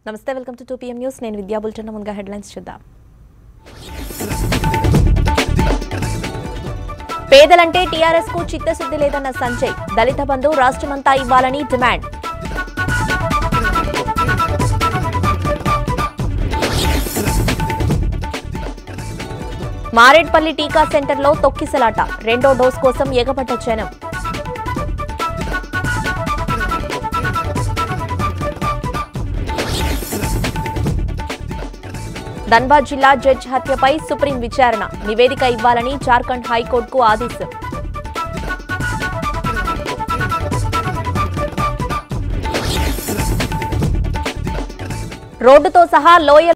నమస్తే welcome to two PM news నేను విద్యా బుల్టన్ ముందుగా హెడ్లైన్స్ చూద్దాం పేదలంటే టీఆర్ఎస్ కు చిత్తశుద్ధి లేదన్న సంజయ్ దళిత బంధు రాష్ట్రమంతా ఇవ్వాలని డిమాండ్ మారేడ్పల్లి టీకా సెంటర్లో తొక్కిసలాట రెండో డోస్ కోసం ఎగపడ్డ జనం ధన్బాద్ జిల్లా జడ్జ్ హత్యపై సుప్రీం విచారణ నివేదిక ఇవ్వాలని జార్ఖండ్ హైకోర్టుకు ఆదేశం రోడ్డుతో సహా లోయ